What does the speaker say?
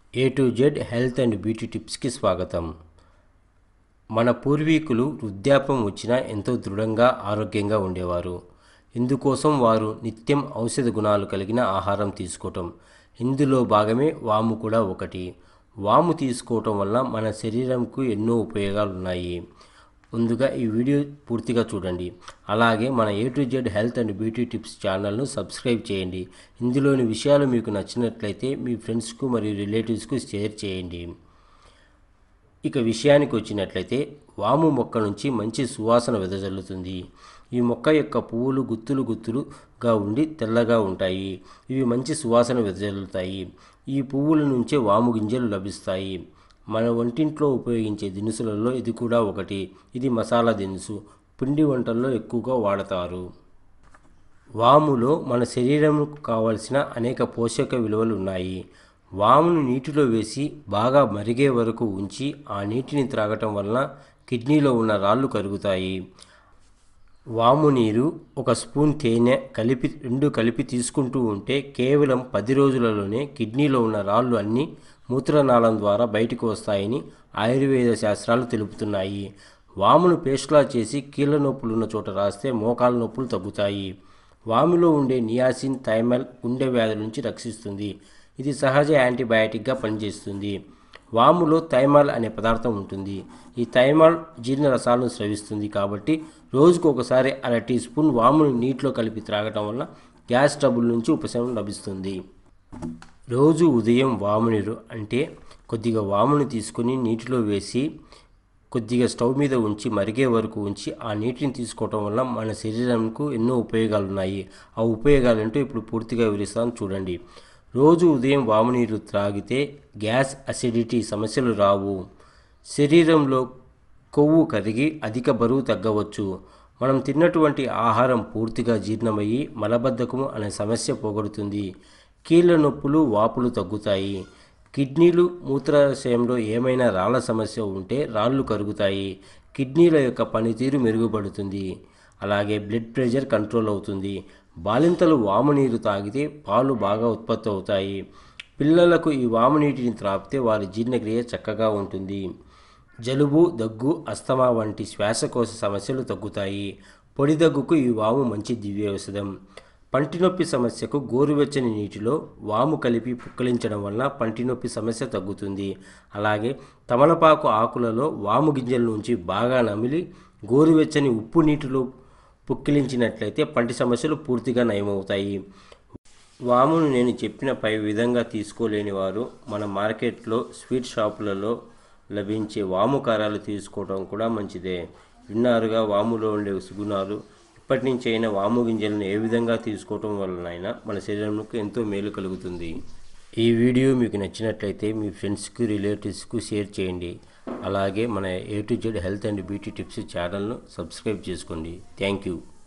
A to Z health and beauty టిప్స్కి స్వాగతం మన పూర్వీకులు వృద్ధాప్యం వచ్చినా ఎంతో దృఢంగా ఆరోగ్యంగా ఉండేవారు ఇందుకోసం వారు నిత్యం ఔషధ గుణాలు కలిగిన ఆహారం తీసుకోవటం ఇందులో భాగమే వాము కూడా ఒకటి వాము తీసుకోవటం వల్ల మన శరీరంకు ఎన్నో ఉపయోగాలు ఉన్నాయి ముందుగా ఈ వీడియో పూర్తిగా చూడండి అలాగే మన A to Z health and beauty tips ఛానల్ను సబ్స్క్రైబ్ చేయండి ఇందులోని విషయాలు మీకు నచ్చినట్లయితే మీ ఫ్రెండ్స్కు మరియు రిలేటివ్స్కు షేర్ చేయండి ఇక విషయానికి వచ్చినట్లయితే వాము మొక్క నుంచి మంచి సువాసన వెదజల్లుతుంది ఈ మొక్క యొక్క పువ్వులు గుత్తులు గుత్తులుగా ఉండి తెల్లగా ఉంటాయి ఇవి మంచి సువాసన వెదజల్లుతాయి ఈ పువ్వుల నుంచే వాము గింజలు లభిస్తాయి మన వంటింట్లో ఉపయోగించే దినుసులలో ఇది కూడా ఒకటి ఇది మసాలా దినుసు పిండి వంటల్లో ఎక్కువగా వాడతారు వాములో మన శరీరంకు కావలసిన అనేక పోషక విలువలు ఉన్నాయి వామును నీటిలో వేసి బాగా మరిగే వరకు ఉంచి ఆ నీటిని త్రాగటం వలన కిడ్నీలో ఉన్న రాళ్ళు కరుగుతాయి వాము నీరు ఒక స్పూన్ తేనె కలిపి రెండు కలిపి తీసుకుంటూ ఉంటే కేవలం పది రోజులలోనే కిడ్నీలో ఉన్న రాళ్ళు అన్నీ మూత్రనాళం ద్వారా బయటకు వస్తాయని ఆయుర్వేద శాస్త్రాలు తెలుపుతున్నాయి వామును పేస్ట్లా చేసి కీళ్ళ నొప్పులు ఉన్న చోట రాస్తే మోకాల నొప్పులు తగ్గుతాయి వాములో ఉండే నియాసిన్ థైమల్ గుండె వ్యాధుల నుంచి రక్షిస్తుంది ఇది సహజ యాంటీబయాటిక్గా పనిచేస్తుంది వాములో థైమాల్ అనే పదార్థం ఉంటుంది ఈ థైమాల్ జీర్ణ రసాలను స్రవిస్తుంది కాబట్టి రోజుకు ఒకసారి అర టీ స్పూన్ వామును నీటిలో కలిపి త్రాగటం వల్ల గ్యాస్ ట్రబుల్ నుంచి ఉపశమనం లభిస్తుంది రోజు ఉదయం వాము నీరు అంటే కొద్దిగా వాముని తీసుకొని నీటిలో వేసి కొద్దిగా స్టవ్ మీద ఉంచి మరిగే వరకు ఉంచి ఆ నీటిని తీసుకోవటం వల్ల మన శరీరంకు ఎన్నో ఉపయోగాలు ఉన్నాయి ఆ ఉపయోగాలు ఏంటో ఇప్పుడు పూర్తిగా వివరిస్తాను చూడండి రోజు ఉదయం వాము నీరు త్రాగితే గ్యాస్ అసిడిటీ సమస్యలు రావు శరీరంలో కొవ్వు కరిగి అధిక బరువు తగ్గవచ్చు మనం తిన్నటువంటి ఆహారం పూర్తిగా జీర్ణమయ్యి మలబద్ధకము అనే సమస్య పోగొడుతుంది కీళ్ళ నొప్పులు వాపులు తగ్గుతాయి కిడ్నీలు మూత్రాశయంలో ఏమైనా రాళ్ల సమస్య ఉంటే రాళ్ళు కరుగుతాయి కిడ్నీల యొక్క పనితీరు మెరుగుపడుతుంది అలాగే బ్లడ్ ప్రెషర్ కంట్రోల్ అవుతుంది బాలింతలు వాము నీరు తాగితే పాలు బాగా ఉత్పత్తి అవుతాయి పిల్లలకు ఈ వాము నీటిని త్రాపితే వారి జీర్ణక్రియ చక్కగా ఉంటుంది జలుబు దగ్గు అస్తమా వంటి శ్వాసకోశ సమస్యలు తగ్గుతాయి పొడి దగ్గుకు ఈ వాము మంచి దివ్య ఔషధం పంటి నొప్పి సమస్యకు గోరువెచ్చని నీటిలో వాము కలిపి పుక్కలించడం వలన పంటి నొప్పి సమస్య తగ్గుతుంది అలాగే తమలపాకు ఆకులలో వాము గింజల నుంచి బాగా నమిలి గోరువెచ్చని ఉప్పు నీటిలో పుక్కిలించినట్లయితే పంటి సమస్యలు పూర్తిగా నయమవుతాయి వామును నేను చెప్పిన పై విధంగా తీసుకోలేని వారు మన మార్కెట్లో స్వీట్ షాపులలో లభించే వాము కారాలు తీసుకోవడం కూడా మంచిదే విన్నారుగా వాములో ఉండే సుగుణాలు ఇప్పటి నుంచి అయినా వాము గింజలను ఏ విధంగా తీసుకోవటం వలనైనా మన శరీరంకు ఎంతో మేలు కలుగుతుంది ఈ వీడియో మీకు నచ్చినట్లయితే మీ ఫ్రెండ్స్కి రిలేటివ్స్కు షేర్ చేయండి అలాగే మన A to Z health and beauty tips ఛానల్ను సబ్స్క్రైబ్ చేసుకోండి థ్యాంక్ యూ